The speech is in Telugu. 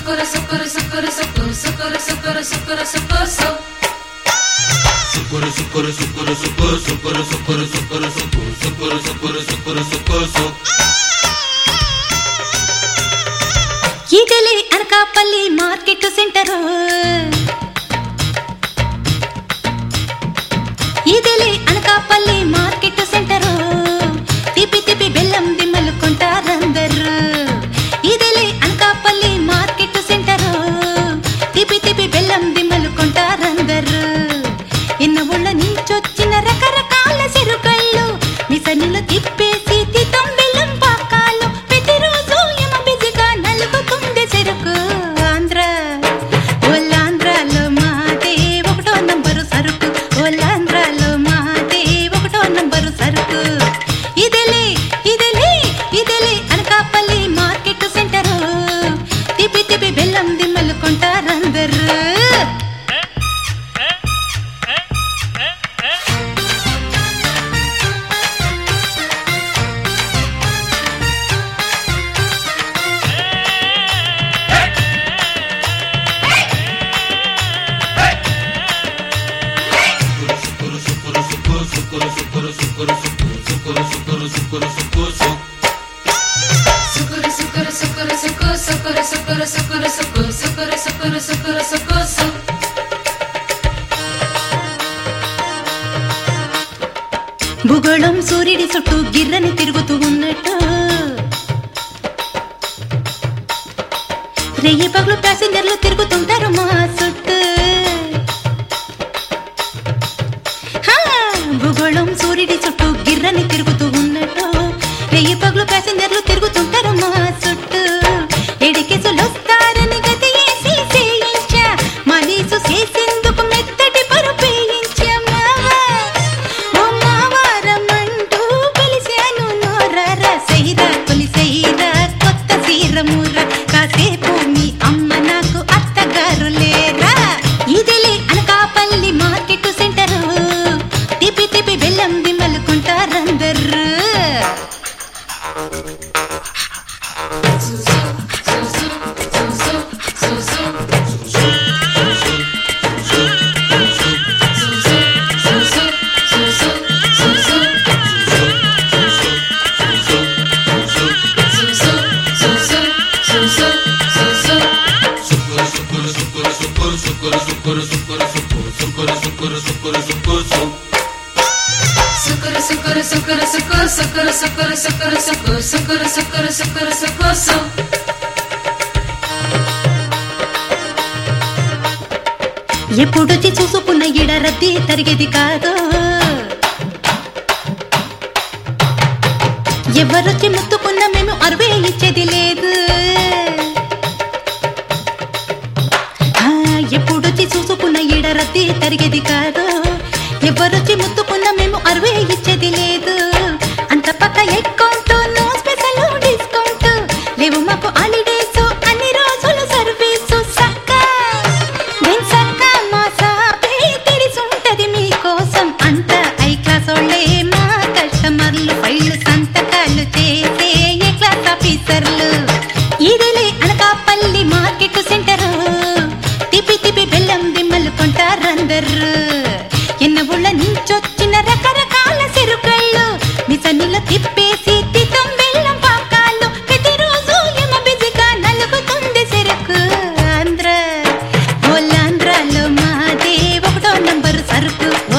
socorro, socorro, socorro, socorro, socorro, socorro, socorro, socorro, socorro. Socorro, socorro, socorro, socorro, socorro, socorro, socorro, socorro, socorro, socorro, socorro, socorro, socorro. ఇదిలే అనకాపల్లి మార్కెట్ సెంటర్ ఇదిలే అనకాపల్లి మార్కెట్ సెంటర్ తిప్పి తిప్పి బెల్లం దిమ్మలు కొంటారందరు ఇదిలే అనకాపల్లి మార్కెట్ సెంటర్ తిప్పి తిప్పి బెల్లం దిమ్మలు కొంటారందరు ఎన్న ఊళ్ళ నుంచొచ్చిన రకరకాల సిరుకళ్ళు మిసనిలో తిప్పేసి తితం బెల్లం పాకాలు ప్రతిరోజు ఎమ బిజీగా నలుగుతుంది చెరుకు ఆంధ్ర ఓలాంధ్రాలో మాదే ఒకటో నంబరు సరుకు ఓలాంధ్రాలో మాదే ఒకటో నంబరు సరుకు ఇదేలే ఇదేలే ఇదేలే అనకాపల్లి మార్కెట్ సెంటరు తిప్పి తిప్పి బెల్లం దిమ్మలు కొంటారందరూ Socorro, socorro, socorro, socorro, socorro, socorro, socorro, socorro, socorro, socorro, socorro. Socorro, socorro, socorro, socorro, socorro, socorro, socorro, socorro, socorro, socorro, socorro, socorro, socorro. భూగోళం సూర్యుడి చుట్టూ గిర్రని తిరుగుతూ ఉన్నట్టు రెయ్యి పగులు ప్యాసింజర్లు తిరుగుతుంటారు మా చుట్టూ హా, భూగోళం సూర్యుడి చుట్టూ గిర్రని తిరుగుతూ ఉన్నట్టు రెయ్యి పగులు ప్యాసింజర్లు తిరుగుతుంటారు మా చుట్టూ ఎడికేసులు వస్తారని గతి వేసి చేయించా మనీసు చేసేందుకు మెత్తటి పరుపేయించమ్మా ఓ మావారమంటూ పిలిచాను నోరారా సైరా కొలిసైరా కొత్త సీరముర కాసేపు మీ అమ్మ నాకు అత్తగారు లేరా ఇదిలే అనకాపల్లి మార్కెట్ సెంటర్ తిప్పి తిప్పి బెల్లం దిమ్మలుకుంటారందరూ Socorro, socorro, socorro, socorro, socorro, socorro, socorro, socorro, socorro, socorro, socorro, socorro. Socorro, socorro, socorro, socorro, socorro, socorro, socorro, socorro, socorro, socorro, socorro, socorro, socorro. ఎప్పుడొచ్చి చూసుకున్న ఇడ రద్దీ తరిగేది కాదు ఎవరొచ్చి ముత్తుకున్న మేము అరవే ఇచ్చేది లేదు ఆ, ఎప్పుడొచ్చి చూసుకున్న ఇడ రద్దీ తరిగేది కాదు ఎవరొచ్చి ముత్తుకున్న మేము అరవే ఇచ్చేది లేదు అంత పక్క ఎక్కౌంట్ నో స్పెషల్ డిస్కౌంట్ లేవు మాకు హాలిడేస్ అన్ని రోజులు సర్వీసు సక్క నేను సక్క మా సాపే తెరిసుంటది మీకోసం అంత ఐ క్లాస్ వాళ్ళే మా కస్టమర్లు ఫైళ్ళు సంతకాలు చేసే ఏ క్లాస్ ఆఫీసర్లు ఇదిలే అనకాపల్లి మార్కెట్ సెంటర్ తిప్పి తిప్పి బెల్లం దిమ్మలు కొంటారందరు ఎన్న ఊళ్ళ నుంచొచ్చిన రకరకాల సిరుకళ్ళు మిసనిలో తిప్పేసి తితం బెల్లం పాకాలు ప్రతిరోజు ఎమ బిజీగా నలుగుతుంది సిరుకు ఆంధ్ర ఓలాంధ్రాలో మాదే ఒకటో నంబరు సరుకు